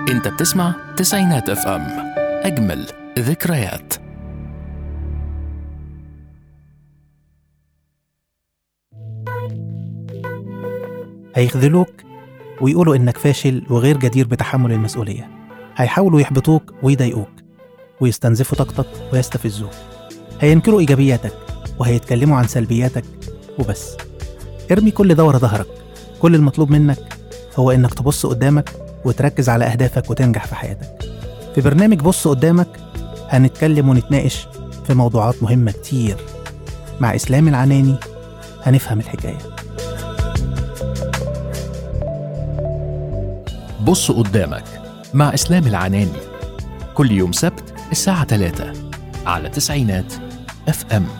انت بتسمع تسعينات اف ام اجمل ذكريات هيخذلوك ويقولوا إنك فاشل وغير جدير بتحمل المسؤولية هيحاولوا يحبطوك ويضايقوك ويستنزفوا طاقتك ويستفزوك هينكروا إيجابياتك وهيتكلموا عن سلبياتك وبس ارمي كل ده ورا ظهرك كل المطلوب منك هو إنك تبص قدامك وتركز على أهدافك وتنجح في حياتك في برنامج بص قدامك هنتكلم ونتناقش في موضوعات مهمة كتير مع إسلام العناني هنفهم الحكايه بص قدامك مع اسلام العناني كل يوم سبت الساعة 3 على تسعينات اف ام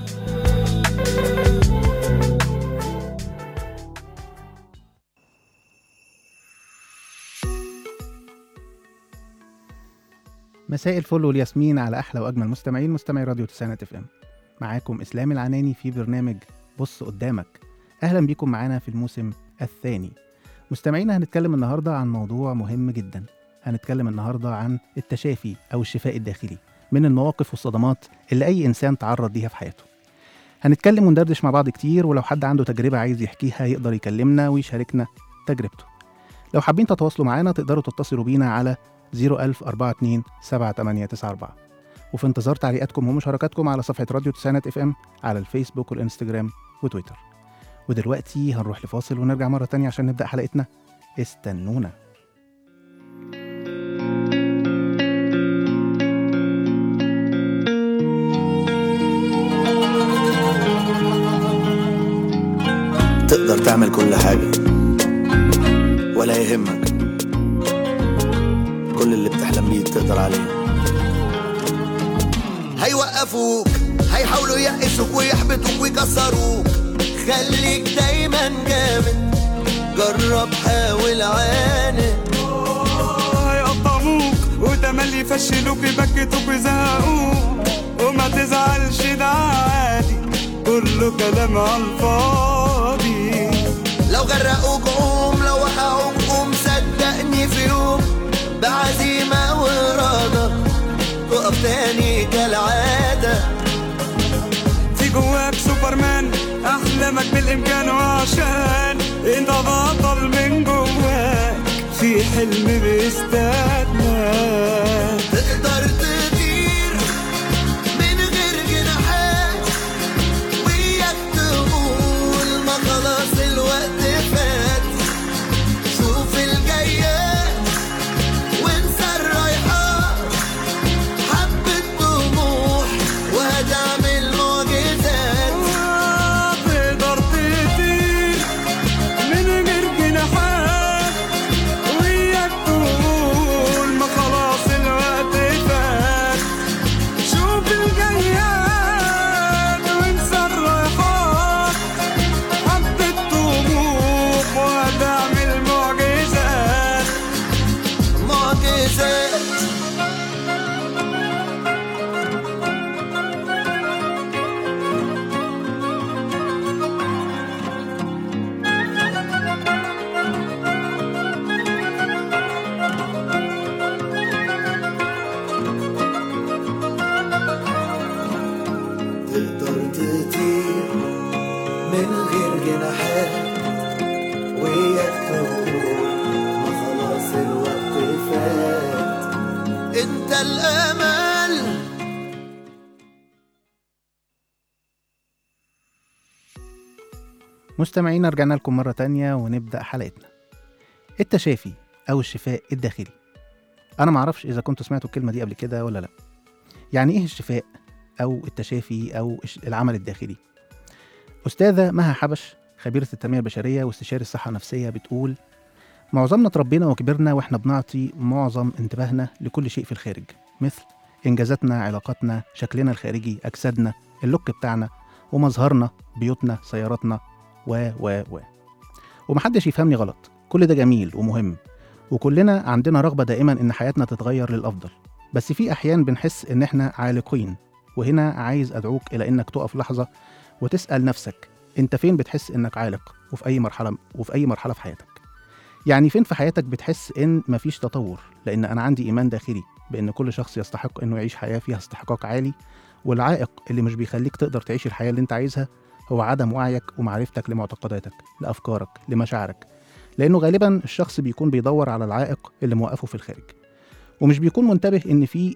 مساء الفل والياسمين على احلى واجمل مستمعين مستمعي راديو تسعينات اف ام معاكم اسلام العناني في برنامج بص قدامك اهلا بيكم معانا في الموسم الثاني مستمعينا هنتكلم النهارده عن موضوع مهم جدا هنتكلم النهارده عن التشافي او الشفاء الداخلي من المواقف والصدمات اللي اي انسان تعرض ليها في حياته هنتكلم وندردش مع بعض كتير ولو حد عنده تجربه عايز يحكيها يقدر يكلمنا ويشاركنا تجربته لو حابين تتواصلوا معانا تقدروا تتصلوا بينا على 01042 7894 وفي انتظار تعليقاتكم ومشاركاتكم على صفحة راديو تسعينات اف ام على الفيسبوك والانستجرام وتويتر ودلوقتي هنروح لفاصل ونرجع مرة تانية عشان نبدأ حلقتنا استنونا تقدر تعمل كل حاجة ولا يهمك كل اللي بتحلم بيه تقدر عليه هيوقفوك هيحاولوا يقشوك ويحبطوك ويكسروك خليك دايما جامد جرب حاول عاند هيقطعوك وتملي يفشلوك يبكتوك ويزهقوك وما تزعلش ده عادي كله كلام على الفاضي لو غرقوك قوم لو وقعوك قوم صدقني في يوم بعزيمة وإرادة تقف تاني كالعادة في جواك سوبرمان احلامك بالامكان وعشان انت بطل من جواك في حلم بيستناك تقدر تطير من غير جناحات وياك تقول ما خلاص الوقت فات شوف الجايات وانسى الرايحات حبة طموح وهتعمل معجزات تقدر تطير من غير جناحات وياك تقول ما خلاص الوقت فات شوف الجياد وانسى الرايحات حبة طموح وهتعمل معجزات معجزات تقدر تطير من غير جناحات وياك تقول ما خلاص الوقت فات انت الامل مستمعينا رجعنا لكم مرة تانية ونبدأ حلقتنا التشافي أو الشفاء الداخلي أنا معرفش إذا كنتوا سمعتوا الكلمة دي قبل كده ولا لأ يعني إيه الشفاء أو التشافي أو الش- العمل الداخلي أستاذة مها حبش خبيرة التنمية البشرية واستشاري الصحة النفسية بتقول معظمنا اتربينا وكبرنا واحنا بنعطي معظم انتباهنا لكل شيء في الخارج مثل إنجازاتنا علاقاتنا شكلنا الخارجي أجسادنا اللوك بتاعنا ومظهرنا بيوتنا سياراتنا و و و ومحدش يفهمني غلط كل ده جميل ومهم وكلنا عندنا رغبة دائما إن حياتنا تتغير للأفضل بس في أحيان بنحس إن إحنا عالقين وهنا عايز أدعوك إلى إنك تقف لحظة وتسأل نفسك أنت فين بتحس إنك عالق وفي أي مرحلة وفي أي مرحلة في حياتك يعني فين في حياتك بتحس ان مفيش تطور لان انا عندي ايمان داخلي بان كل شخص يستحق انه يعيش حياه فيها استحقاق عالي والعائق اللي مش بيخليك تقدر تعيش الحياه اللي انت عايزها هو عدم وعيك ومعرفتك لمعتقداتك لافكارك لمشاعرك لانه غالبا الشخص بيكون بيدور على العائق اللي موقفه في الخارج ومش بيكون منتبه ان في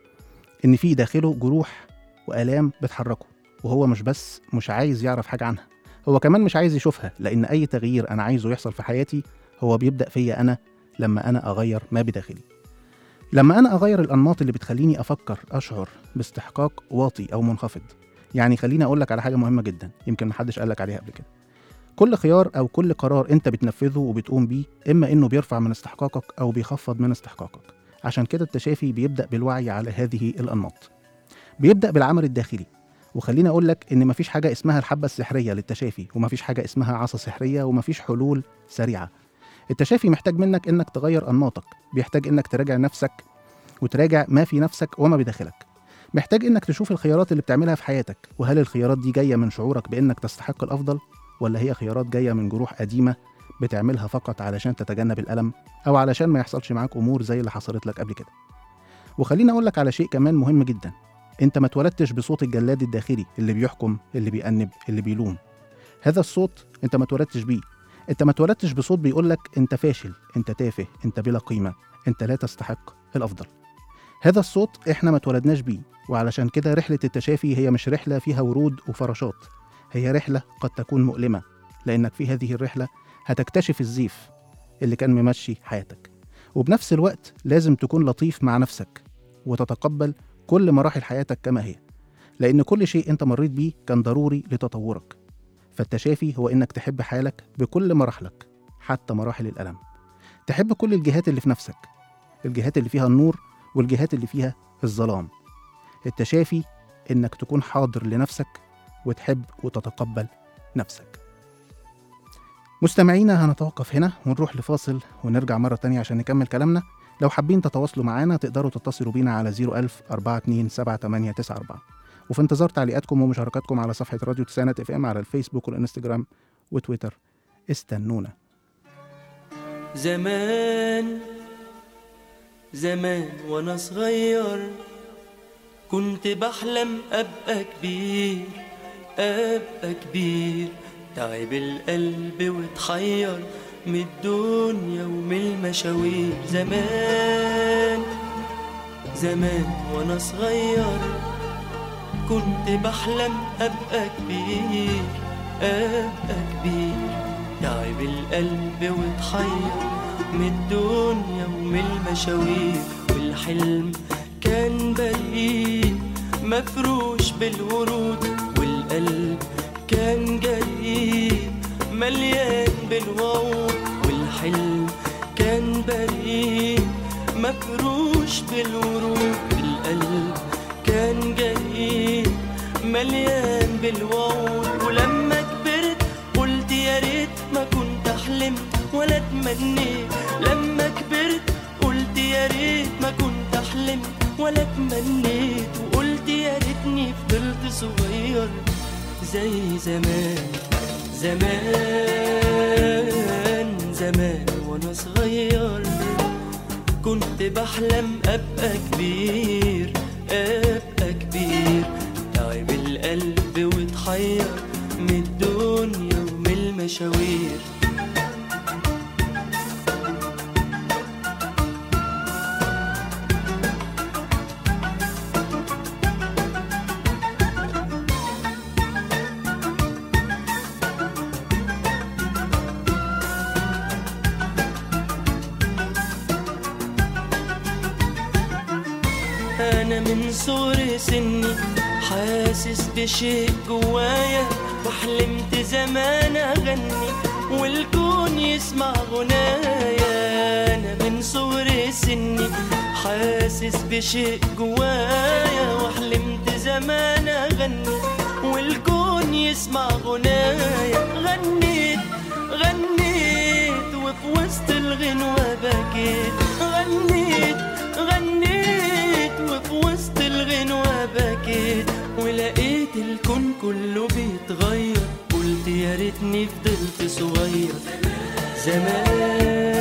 ان في داخله جروح والام بتحركه وهو مش بس مش عايز يعرف حاجه عنها هو كمان مش عايز يشوفها لان اي تغيير انا عايزه يحصل في حياتي هو بيبدا فيا انا لما انا اغير ما بداخلي لما انا اغير الانماط اللي بتخليني افكر اشعر باستحقاق واطي او منخفض يعني خليني اقول لك على حاجه مهمه جدا يمكن محدش قال لك عليها قبل كده كل خيار او كل قرار انت بتنفذه وبتقوم بيه اما انه بيرفع من استحقاقك او بيخفض من استحقاقك عشان كده التشافي بيبدا بالوعي على هذه الانماط بيبدا بالعمل الداخلي وخليني اقول لك ان مفيش حاجه اسمها الحبه السحريه للتشافي ومفيش حاجه اسمها عصا سحريه ومفيش حلول سريعه التشافي محتاج منك انك تغير انماطك بيحتاج انك تراجع نفسك وتراجع ما في نفسك وما بداخلك محتاج انك تشوف الخيارات اللي بتعملها في حياتك وهل الخيارات دي جايه من شعورك بانك تستحق الافضل ولا هي خيارات جايه من جروح قديمه بتعملها فقط علشان تتجنب الالم او علشان ما يحصلش معاك امور زي اللي حصلت لك قبل كده وخليني اقول لك على شيء كمان مهم جدا انت ما اتولدتش بصوت الجلاد الداخلي اللي بيحكم اللي بيأنب اللي بيلوم هذا الصوت انت ما اتولدتش بيه انت ما اتولدتش بصوت بيقول لك انت فاشل انت تافه انت بلا قيمه انت لا تستحق الافضل هذا الصوت احنا ما اتولدناش بيه وعلشان كده رحله التشافي هي مش رحله فيها ورود وفراشات هي رحله قد تكون مؤلمه لانك في هذه الرحله هتكتشف الزيف اللي كان ممشي حياتك وبنفس الوقت لازم تكون لطيف مع نفسك وتتقبل كل مراحل حياتك كما هي لأن كل شيء أنت مريت بيه كان ضروري لتطورك فالتشافي هو إنك تحب حالك بكل مراحلك حتى مراحل الألم تحب كل الجهات اللي في نفسك الجهات اللي فيها النور والجهات اللي فيها الظلام التشافي إنك تكون حاضر لنفسك وتحب وتتقبل نفسك مستمعينا هنتوقف هنا ونروح لفاصل ونرجع مرة تانية عشان نكمل كلامنا لو حابين تتواصلوا معانا تقدروا تتصلوا بينا على 01000 427 وفي انتظار تعليقاتكم ومشاركاتكم على صفحة راديو تسعينات اف ام على الفيسبوك والانستجرام وتويتر استنونا زمان زمان وانا صغير كنت بحلم ابقى كبير ابقى كبير تعب القلب واتحير من الدنيا ومن المشاوير زمان زمان وانا صغير كنت بحلم ابقى كبير ابقى كبير تعب القلب واتحير من الدنيا ومن المشاوير والحلم كان بريء مفروش بالورود والقلب كان جريء مليان بالوعود والحلم كان بريء مفروش بالورود والقلب كان جريء مليان بالوعود ولما كبرت قلت يا ريت ما كنت حلمت ولا تمنيت لما كبرت قلت يا ريت ما كنت حلمت ولا تمنيت وقلت يا ريتني فضلت صغير زي زمان زمان زمان وانا صغير كنت بحلم ابقى كبير ابقى كبير تعب القلب واتحير من الدنيا ومن المشاوير أنا من صغر سني حاسس بشيء جوايا وحلمت زمان أغني والكون يسمع غنايا أنا من صغر سني حاسس بشيء جوايا وحلمت زمان أغني والكون يسمع غنايا غنيت غنيت وفي وسط الغنوة بكيت غنيت غنيت وفي وسط الغنوة بكيت ولقيت الكون كله بيتغير قلت يا ريتني فضلت صغير زمان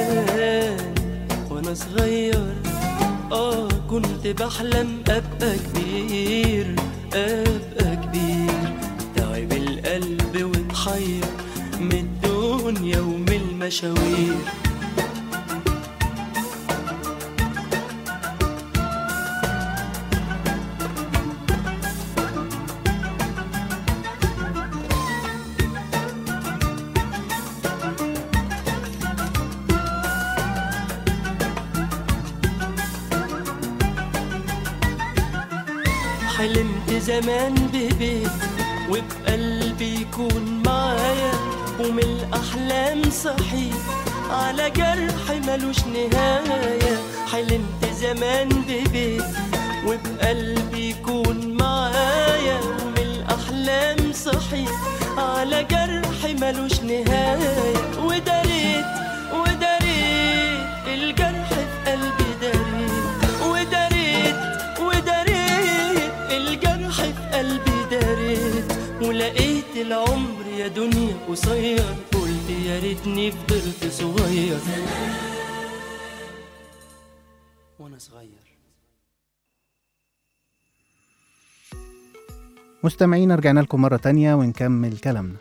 صغير اه كنت بحلم ابقى كبير ابقى كبير تعب القلب واتحير من الدنيا ومن المشاوير حلمت زمان ببيت وبقلبي يكون معايا ومن الأحلام صحيت على جرح ملوش نهاية حلمت زمان ببيت وبقلبي يكون معايا ومن الأحلام صحيت على جرح ملوش نهاية وداريت وداريت الجرح في قلبي داريت وداريت وداريت الجرح في قلبي داريت ولقيت العمر يا دنيا قصير قلت يا ريتني فضلت صغير وانا صغير مستمعين رجعنا لكم مرة تانية ونكمل كلامنا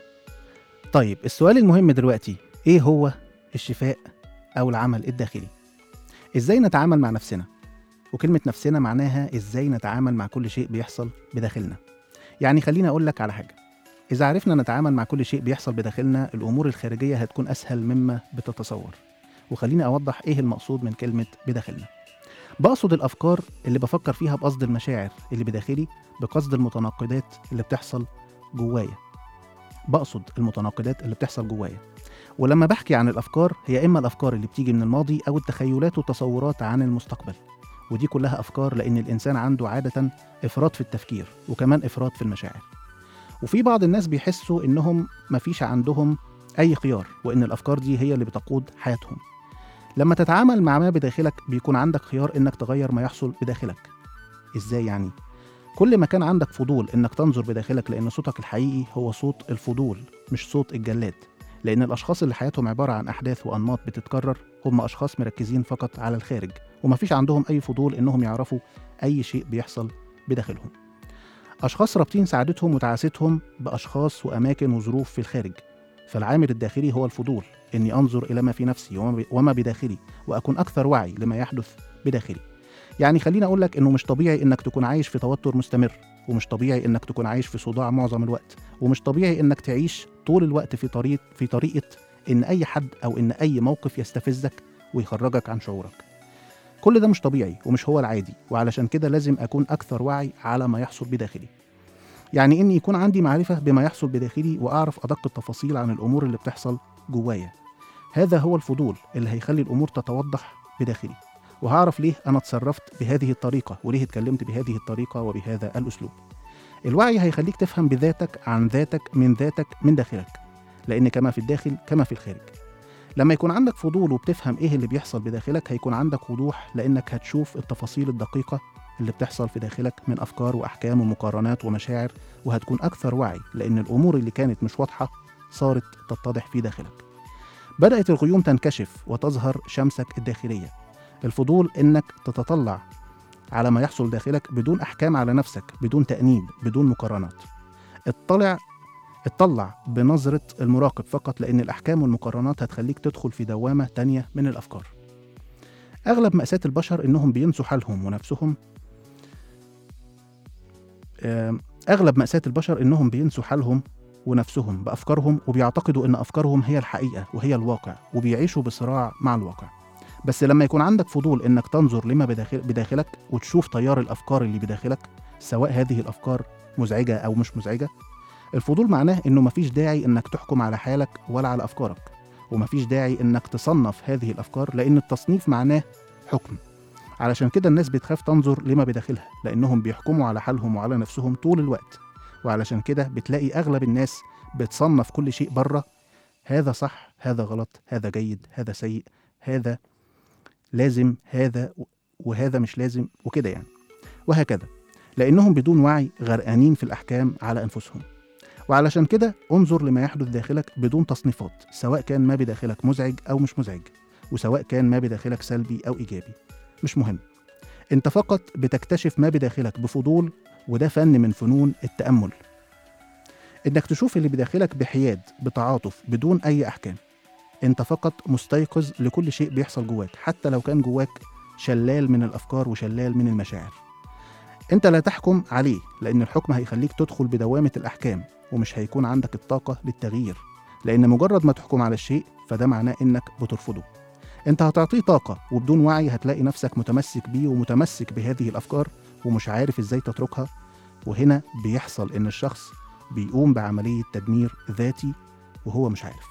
طيب السؤال المهم دلوقتي ايه هو الشفاء او العمل الداخلي ازاي نتعامل مع نفسنا وكلمة نفسنا معناها ازاي نتعامل مع كل شيء بيحصل بداخلنا يعني خليني اقول لك على حاجة إذا عرفنا نتعامل مع كل شيء بيحصل بداخلنا الأمور الخارجية هتكون أسهل مما بتتصور وخليني أوضح إيه المقصود من كلمة بداخلنا بقصد الأفكار اللي بفكر فيها بقصد المشاعر اللي بداخلي بقصد المتناقضات اللي بتحصل جوايا بقصد المتناقضات اللي بتحصل جوايا ولما بحكي عن الأفكار هي إما الأفكار اللي بتيجي من الماضي أو التخيلات والتصورات عن المستقبل ودي كلها أفكار لأن الإنسان عنده عادة إفراط في التفكير وكمان إفراط في المشاعر وفي بعض الناس بيحسوا إنهم مفيش عندهم أي خيار وإن الأفكار دي هي اللي بتقود حياتهم لما تتعامل مع ما بداخلك بيكون عندك خيار إنك تغير ما يحصل بداخلك إزاي يعني؟ كل ما كان عندك فضول إنك تنظر بداخلك لأن صوتك الحقيقي هو صوت الفضول مش صوت الجلاد لأن الأشخاص اللي حياتهم عبارة عن أحداث وأنماط بتتكرر هم أشخاص مركزين فقط على الخارج ومفيش عندهم أي فضول إنهم يعرفوا أي شيء بيحصل بداخلهم أشخاص رابطين سعادتهم وتعاستهم بأشخاص وأماكن وظروف في الخارج فالعامل الداخلي هو الفضول إني أنظر إلى ما في نفسي وما ب- وما بداخلي وأكون أكثر وعي لما يحدث بداخلي يعني خليني أقول لك إنه مش طبيعي إنك تكون عايش في توتر مستمر ومش طبيعي إنك تكون عايش في صداع معظم الوقت ومش طبيعي إنك تعيش طول الوقت في طريقة في طريقة إن أي حد أو إن أي موقف يستفزك ويخرجك عن شعورك كل ده مش طبيعي ومش هو العادي وعلشان كده لازم أكون أكثر وعي على ما يحصل بداخلي يعني إني يكون عندي معرفة بما يحصل بداخلي وأعرف أدق التفاصيل عن الأمور اللي بتحصل جوايا هذا هو الفضول اللي هيخلي الأمور تتوضح بداخلي وهعرف ليه أنا اتصرفت بهذه الطريقة وليه اتكلمت بهذه الطريقة وبهذا الأسلوب الوعي هيخليك تفهم بذاتك عن ذاتك من ذاتك من داخلك لأن كما في الداخل كما في الخارج لما يكون عندك فضول وبتفهم ايه اللي بيحصل بداخلك هيكون عندك وضوح لانك هتشوف التفاصيل الدقيقه اللي بتحصل في داخلك من افكار واحكام ومقارنات ومشاعر وهتكون اكثر وعي لان الامور اللي كانت مش واضحه صارت تتضح في داخلك بدات الغيوم تنكشف وتظهر شمسك الداخليه الفضول انك تتطلع على ما يحصل داخلك بدون احكام على نفسك بدون تانيب بدون مقارنات اطلع اطلع بنظرة المراقب فقط لأن الأحكام والمقارنات هتخليك تدخل في دوامة تانية من الأفكار أغلب مأساة البشر إنهم بينسوا حالهم ونفسهم آم، أغلب مأساة البشر إنهم بينسوا حالهم ونفسهم بأفكارهم وبيعتقدوا إن أفكارهم هي الحقيقة وهي الواقع وبيعيشوا بصراع مع الواقع بس لما يكون عندك فضول إنك تنظر لما بداخل بداخلك وتشوف تيار الأفكار اللي بداخلك سواء هذه الأفكار مزعجة أو مش مزعجة الفضول معناه انه مفيش داعي انك تحكم على حالك ولا على افكارك ومفيش داعي انك تصنف هذه الافكار لان التصنيف معناه حكم علشان كده الناس بتخاف تنظر لما بداخلها لانهم بيحكموا على حالهم وعلى نفسهم طول الوقت وعلشان كده بتلاقي اغلب الناس بتصنف كل شيء بره هذا صح هذا غلط هذا جيد هذا سيء هذا لازم هذا وهذا مش لازم وكده يعني وهكذا لانهم بدون وعي غرقانين في الاحكام على انفسهم وعلشان كده انظر لما يحدث داخلك بدون تصنيفات سواء كان ما بداخلك مزعج أو مش مزعج وسواء كان ما بداخلك سلبي أو إيجابي مش مهم أنت فقط بتكتشف ما بداخلك بفضول وده فن من فنون التأمل إنك تشوف اللي بداخلك بحياد بتعاطف بدون أي أحكام أنت فقط مستيقظ لكل شيء بيحصل جواك حتى لو كان جواك شلال من الأفكار وشلال من المشاعر أنت لا تحكم عليه لأن الحكم هيخليك تدخل بدوامة الأحكام ومش هيكون عندك الطاقة للتغيير لأن مجرد ما تحكم على الشيء فده معناه إنك بترفضه أنت هتعطيه طاقة وبدون وعي هتلاقي نفسك متمسك بيه ومتمسك بهذه الأفكار ومش عارف إزاي تتركها وهنا بيحصل إن الشخص بيقوم بعملية تدمير ذاتي وهو مش عارف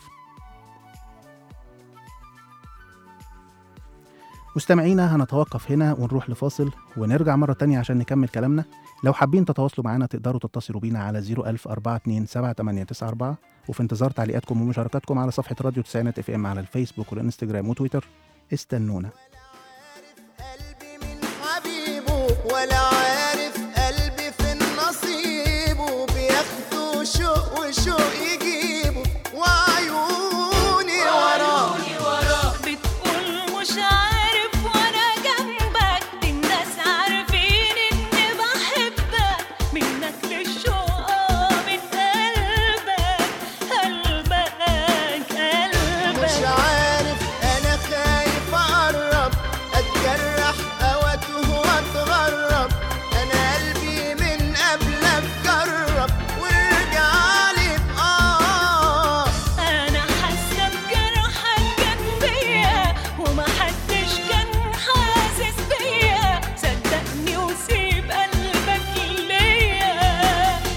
مستمعينا هنتوقف هنا ونروح لفاصل ونرجع مرة تانية عشان نكمل كلامنا لو حابين تتواصلوا معنا تقدروا تتصلوا بينا على 01042 وفي انتظار تعليقاتكم ومشاركاتكم على صفحة راديو تسعينات اف ام على الفيسبوك والانستجرام وتويتر استنونا قلبي من حبيبه ولا عارف قلبي في نصيبه بياخدوا شوق وشوق يجيبه وعيوني وراه بتقول مش عارف وانا جنبك دي الناس عارفين اني بحبك منك للشوق من قلبك قلبك قلبك مش عارف انا خايف اقرب اتجرح او اتوه واتغرب انا قلبي من قبلك جرب وارجع لي بآه انا حاسه بجرحك كان فيا وما حدش كان حاسس بيا صدقني وسيب قلبك ليا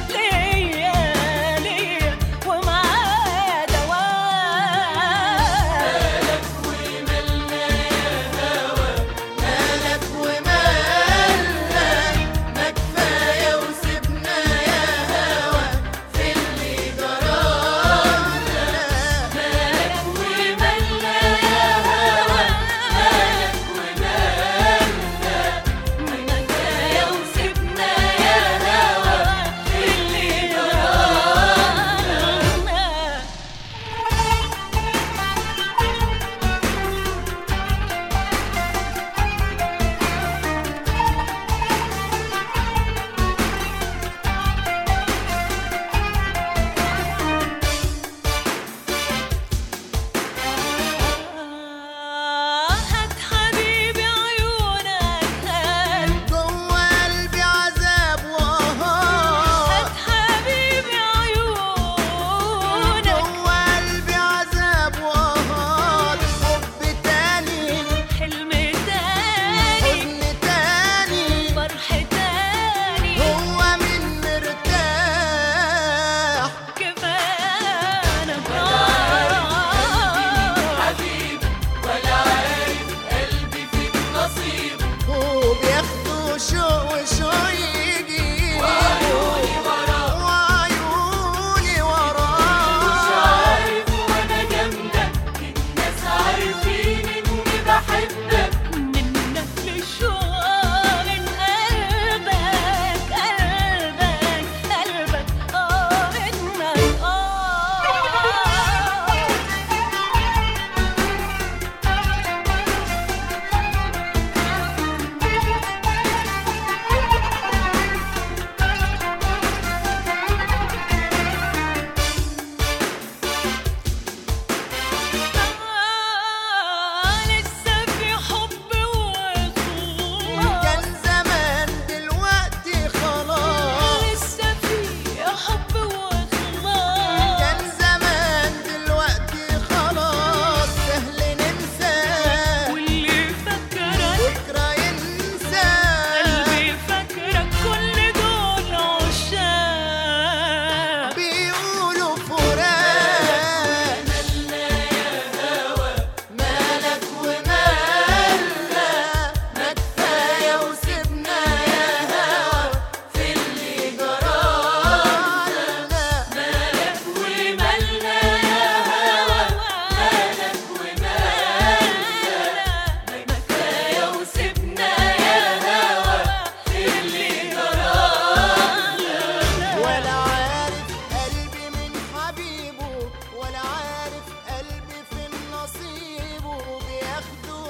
ليا ليا ومعاه دواء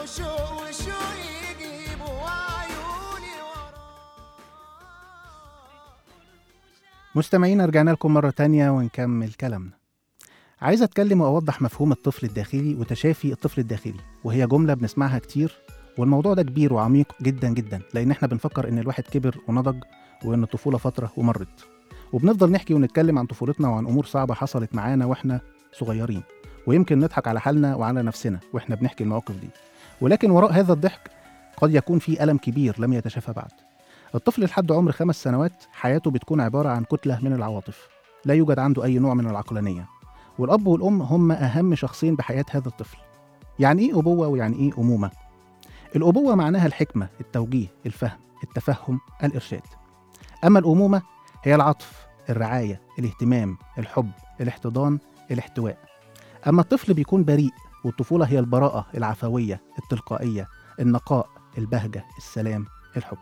وشوق وشوق يجيبوا وعيوني مستمعين رجعنا لكم مرة تانية ونكمل كلامنا عايز أتكلم وأوضح مفهوم الطفل الداخلي وتشافي الطفل الداخلي وهي جملة بنسمعها كتير والموضوع ده كبير وعميق جدا جدا لأن احنا بنفكر إن الواحد كبر ونضج وإن الطفولة فترة ومرت وبنفضل نحكي ونتكلم عن طفولتنا وعن أمور صعبة حصلت معانا وإحنا صغيرين ويمكن نضحك على حالنا وعلى نفسنا وإحنا بنحكي المواقف دي ولكن وراء هذا الضحك قد يكون في ألم كبير لم يتشافى بعد الطفل لحد عمر خمس سنوات حياته بتكون عبارة عن كتلة من العواطف لا يوجد عنده أي نوع من العقلانية والأب والأم هم أهم شخصين بحياة هذا الطفل يعني إيه أبوة ويعني إيه أمومة؟ الأبوة معناها الحكمة، التوجيه، الفهم، التفهم، الإرشاد أما الأمومة هي العطف، الرعاية، الاهتمام، الحب، الاحتضان، الاحتواء أما الطفل بيكون بريء والطفولة هي البراءة العفوية التلقائية النقاء البهجة السلام الحب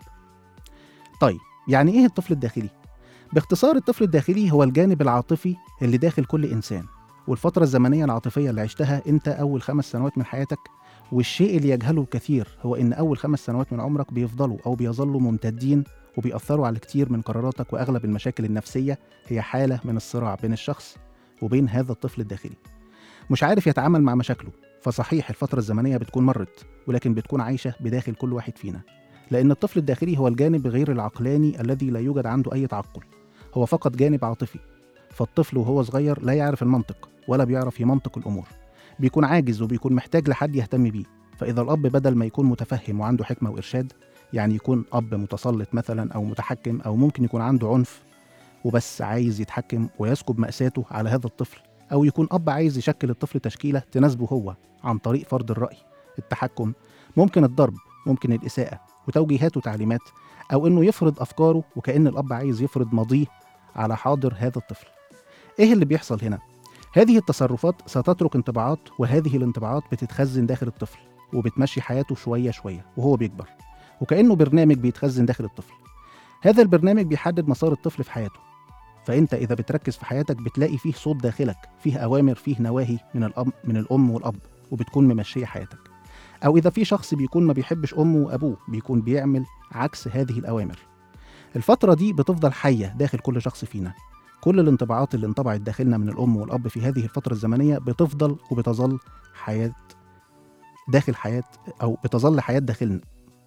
طيب يعني إيه الطفل الداخلي؟ باختصار الطفل الداخلي هو الجانب العاطفي اللي داخل كل إنسان والفترة الزمنية العاطفية اللي عشتها أنت أول خمس سنوات من حياتك والشيء اللي يجهله الكثير هو إن أول خمس سنوات من عمرك بيفضلوا أو بيظلوا ممتدين وبيأثروا على كتير من قراراتك وأغلب المشاكل النفسية هي حالة من الصراع بين الشخص وبين هذا الطفل الداخلي مش عارف يتعامل مع مشاكله فصحيح الفترة الزمنية بتكون مرت ولكن بتكون عايشة بداخل كل واحد فينا لأن الطفل الداخلي هو الجانب غير العقلاني الذي لا يوجد عنده أي تعقل هو فقط جانب عاطفي فالطفل وهو صغير لا يعرف المنطق ولا بيعرف يمنطق الأمور بيكون عاجز وبيكون محتاج لحد يهتم بيه فإذا الأب بدل ما يكون متفهم وعنده حكمة وإرشاد يعني يكون أب متسلط مثلا أو متحكم أو ممكن يكون عنده عنف وبس عايز يتحكم ويسكب مأساته على هذا الطفل أو يكون أب عايز يشكل الطفل تشكيلة تناسبه هو عن طريق فرض الرأي التحكم ممكن الضرب ممكن الإساءة وتوجيهات وتعليمات أو إنه يفرض أفكاره وكأن الأب عايز يفرض ماضيه على حاضر هذا الطفل إيه اللي بيحصل هنا؟ هذه التصرفات ستترك انطباعات وهذه الانطباعات بتتخزن داخل الطفل وبتمشي حياته شوية شوية وهو بيكبر وكأنه برنامج بيتخزن داخل الطفل هذا البرنامج بيحدد مسار الطفل في حياته فأنت إذا بتركز في حياتك بتلاقي فيه صوت داخلك فيه أوامر فيه نواهي من الأب من الأم والأب وبتكون ممشية حياتك أو إذا في شخص بيكون ما بيحبش أمه وأبوه بيكون بيعمل عكس هذه الأوامر الفترة دي بتفضل حية داخل كل شخص فينا كل الانطباعات اللي انطبعت داخلنا من الأم والأب في هذه الفترة الزمنية بتفضل وبتظل حياة داخل حياة أو بتظل حياة داخلنا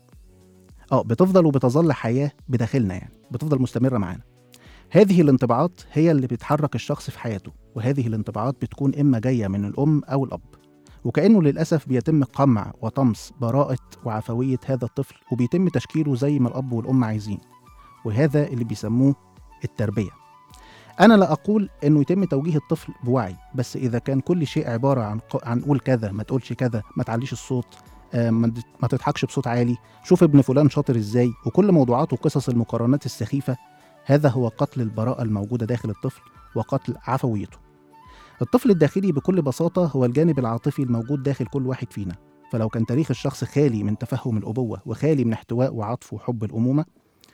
اه بتفضل وبتظل حياة بداخلنا يعني بتفضل مستمرة معانا هذه الانطباعات هي اللي بتحرك الشخص في حياته وهذه الانطباعات بتكون إما جاية من الأم أو الأب وكأنه للأسف بيتم قمع وطمس براءة وعفوية هذا الطفل وبيتم تشكيله زي ما الأب والأم عايزين وهذا اللي بيسموه التربية أنا لا أقول إنه يتم توجيه الطفل بوعي بس إذا كان كل شيء عبارة عن ق- عن قول كذا ما تقولش كذا ما تعليش الصوت آه، ما تت- ما تضحكش بصوت عالي شوف ابن فلان شاطر إزاي وكل موضوعات وقصص المقارنات السخيفة هذا هو قتل البراءة الموجودة داخل الطفل وقتل عفويته الطفل الداخلي بكل بساطة هو الجانب العاطفي الموجود داخل كل واحد فينا فلو كان تاريخ الشخص خالي من تفهم الأبوة وخالي من احتواء وعطف وحب الأمومة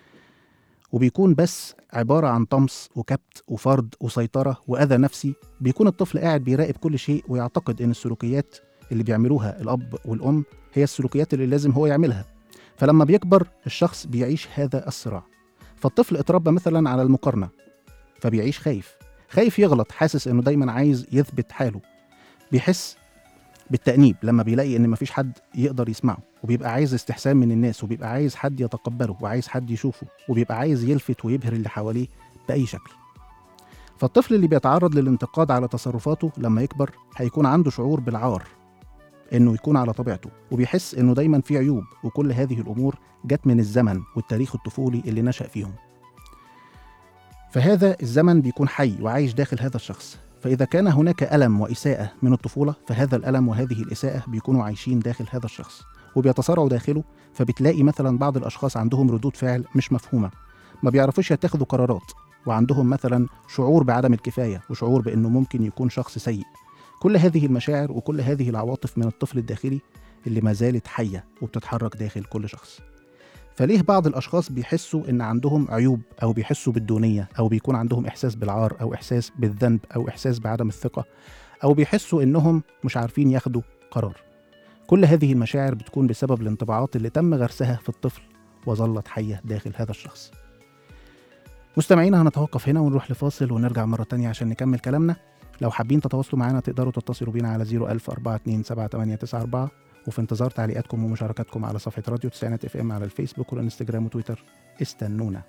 وبيكون بس عبارة عن طمس وكبت وفرض وسيطرة وأذى نفسي بيكون الطفل قاعد بيراقب كل شيء ويعتقد إن السلوكيات اللي بيعملوها الأب والأم هي السلوكيات اللي لازم هو يعملها فلما بيكبر الشخص بيعيش هذا الصراع فالطفل اتربى مثلا على المقارنة فبيعيش خايف خايف يغلط حاسس إنه دايما عايز يثبت حاله بيحس بالتأنيب لما بيلاقي إن مفيش حد يقدر يسمعه وبيبقى عايز استحسان من الناس وبيبقى عايز حد يتقبله وعايز حد يشوفه وبيبقى عايز يلفت ويبهر اللي حواليه بأي شكل فالطفل اللي بيتعرض للانتقاد على تصرفاته لما يكبر هيكون عنده شعور بالعار انه يكون على طبيعته وبيحس انه دايما في عيوب وكل هذه الامور جت من الزمن والتاريخ الطفولي اللي نشأ فيهم فهذا الزمن بيكون حي وعايش داخل هذا الشخص فإذا كان هناك ألم وإساءة من الطفولة فهذا الألم وهذه الإساءة بيكونوا عايشين داخل هذا الشخص وبيتصارعوا داخله فبتلاقي مثلا بعض الأشخاص عندهم ردود فعل مش مفهومة ما بيعرفوش يتخذوا قرارات وعندهم مثلا شعور بعدم الكفاية وشعور بأنه ممكن يكون شخص سيء كل هذه المشاعر وكل هذه العواطف من الطفل الداخلي اللي ما زالت حية وبتتحرك داخل كل شخص فليه بعض الأشخاص بيحسوا إن عندهم عيوب أو بيحسوا بالدونية أو بيكون عندهم إحساس بالعار أو إحساس بالذنب أو إحساس بعدم الثقة أو بيحسوا إنهم مش عارفين ياخدوا قرار كل هذه المشاعر بتكون بسبب الانطباعات اللي تم غرسها في الطفل وظلت حية داخل هذا الشخص مستمعينا هنتوقف هنا ونروح لفاصل ونرجع مرة تانية عشان نكمل كلامنا لو حابين تتواصلوا معنا تقدروا تتصلوا بينا على 010427894 وفي انتظار تعليقاتكم ومشاركاتكم على صفحة راديو تسعينات اف ام على الفيسبوك والانستجرام وتويتر استنونا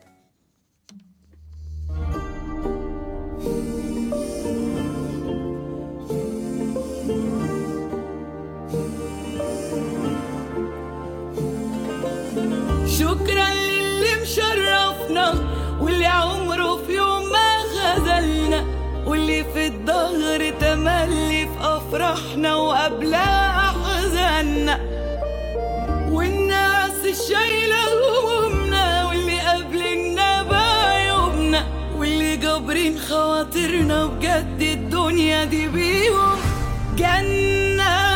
شكرا للي مشرفنا واللي عمره في يوم ما خذلنا واللي في الظهر تملي في افراحنا وقبلها احزاننا والناس الشايله همومنا واللي قابلنا بعيوبنا واللي جابرين خواطرنا بجد الدنيا دي بيهم جنه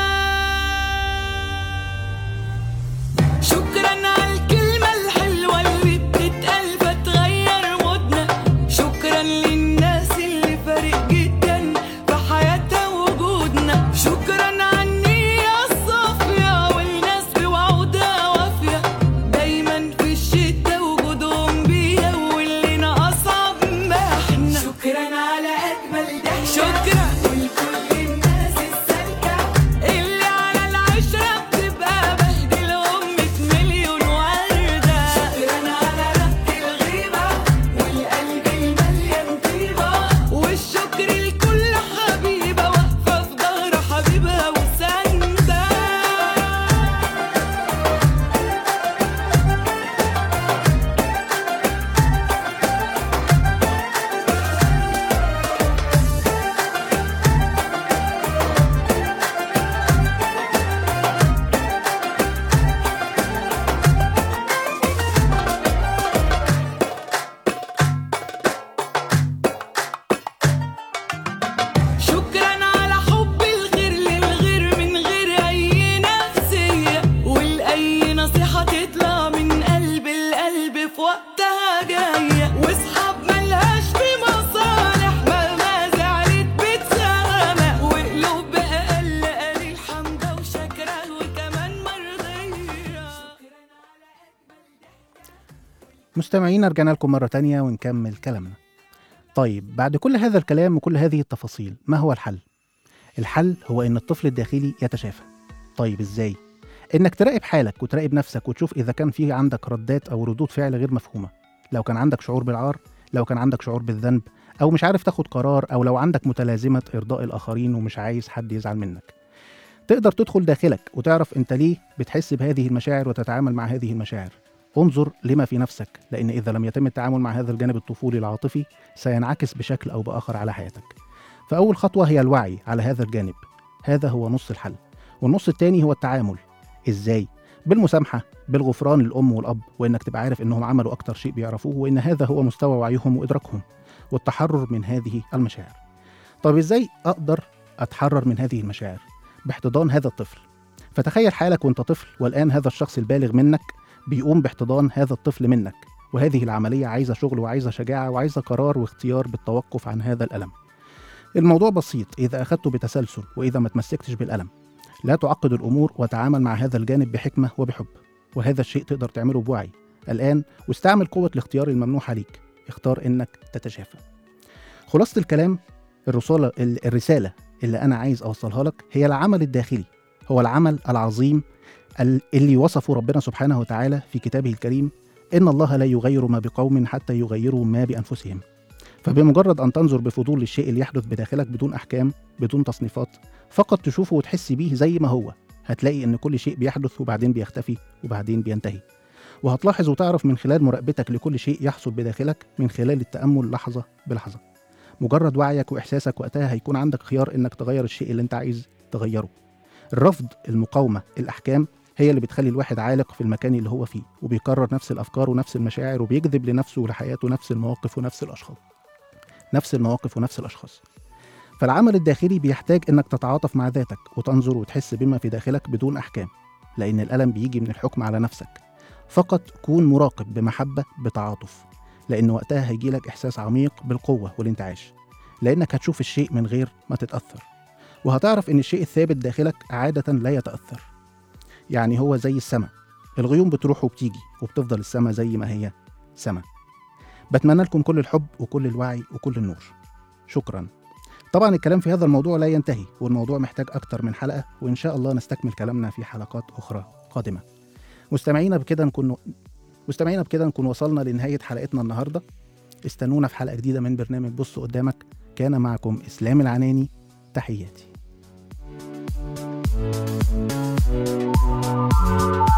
شكرا على الكلمة الحلوة اللي بتتقال فتغير مودنا شكرا للناس اللي فارق جدا في حياتها وجودنا شكرا على النية الصافية والناس بوعودها وافية دايما في الشتا وجودهم بيها واللي أصعب ما احنا شكرا على أجمل ضحكة شكرا ولكل الناس السالكة اللي على العشرة بتبقى بهدل أمة مليون وردة شكرا على رق الغيبة والقلب المليان طيبة والشكر لكل حبيبة واقفة في ظهر حبيبها وساندة شكرا على حب الغير للغير من غير اي نفسية والاي نصيحة تطلع من قلب القلب في وقتها جاية واصحاب ملهاش في مصالح مهما زعلت بتسامح وقلوب بأقل قليل حمدة وشكرة وكمان مرضية مستمعين رجعنا لكم مرة تانية ونكمل كلامنا طيب بعد كل هذا الكلام وكل هذه التفاصيل ما هو الحل؟ الحل هو إن الطفل الداخلي يتشافى طيب إزاي؟ إنك تراقب حالك وتراقب نفسك وتشوف إذا كان في عندك ردات أو ردود فعل غير مفهومة لو كان عندك شعور بالعار لو كان عندك شعور بالذنب أو مش عارف تاخد قرار أو لو عندك متلازمة إرضاء الآخرين ومش عايز حد يزعل منك تقدر تدخل داخلك وتعرف أنت ليه بتحس بهذه المشاعر وتتعامل مع هذه المشاعر انظر لما في نفسك لأن إذا لم يتم التعامل مع هذا الجانب الطفولي العاطفي سينعكس بشكل أو بآخر على حياتك فأول خطوة هي الوعي على هذا الجانب هذا هو نص الحل والنص التاني هو التعامل إزاي؟ بالمسامحة بالغفران للأم والأب وإنك تبقى عارف إنهم عملوا أكتر شيء بيعرفوه وإن هذا هو مستوى وعيهم وإدراكهم والتحرر من هذه المشاعر طب إزاي أقدر أتحرر من هذه المشاعر؟ باحتضان هذا الطفل فتخيل حالك وانت طفل والآن هذا الشخص البالغ منك بيقوم باحتضان هذا الطفل منك وهذه العملية عايزة شغل وعايزة شجاعة وعايزة قرار واختيار بالتوقف عن هذا الألم الموضوع بسيط إذا أخذته بتسلسل وإذا ما تمسكتش بالألم لا تعقد الأمور وتعامل مع هذا الجانب بحكمة وبحب وهذا الشيء تقدر تعمله بوعي الآن واستعمل قوة الاختيار الممنوحة ليك اختار إنك تتشافى خلاصة الكلام الرسالة الرسالة اللي أنا عايز أوصلها لك هي العمل الداخلي هو العمل العظيم ال- اللي وصفه ربنا سبحانه وتعالى في كتابه الكريم إن الله لا يغير ما بقوم حتى يغيروا ما بأنفسهم فبمجرد أن تنظر بفضول للشيء اللي يحدث بداخلك بدون أحكام بدون تصنيفات فقط تشوفه وتحس بيه زي ما هو هتلاقي إن كل شيء بيحدث وبعدين بيختفي وبعدين بينتهي وهتلاحظ وتعرف من خلال مراقبتك لكل شيء يحصل بداخلك من خلال التأمل لحظة بلحظة مجرد وعيك وإحساسك وقتها هيكون عندك خيار إنك تغير الشيء اللي أنت عايز تغيره الرفض المقاومة الأحكام هي اللي بتخلي الواحد عالق في المكان اللي هو فيه وبيكرر نفس الأفكار ونفس المشاعر وبيجذب لنفسه ولحياته نفس المواقف ونفس الأشخاص نفس المواقف ونفس الأشخاص فالعمل الداخلي بيحتاج إنك تتعاطف مع ذاتك وتنظر وتحس بما في داخلك بدون أحكام لأن الألم بيجي من الحكم على نفسك فقط كون مراقب بمحبة بتعاطف لأن وقتها هيجيلك إحساس عميق بالقوة والانتعاش لأنك هتشوف الشيء من غير ما تتأثر وهتعرف إن الشيء الثابت داخلك عادة لا يتأثر يعني هو زي السماء الغيوم بتروح وبتيجي وبتفضل السماء زي ما هي سماء بتمنى لكم كل الحب وكل الوعي وكل النور شكرا طبعا الكلام في هذا الموضوع لا ينتهي والموضوع محتاج أكتر من حلقة وإن شاء الله نستكمل كلامنا في حلقات أخرى قادمة مستمعينا بكده نكون مستمعينا بكده نكون وصلنا لنهاية حلقتنا النهاردة استنونا في حلقة جديدة من برنامج بص قدامك كان معكم إسلام العناني تحياتي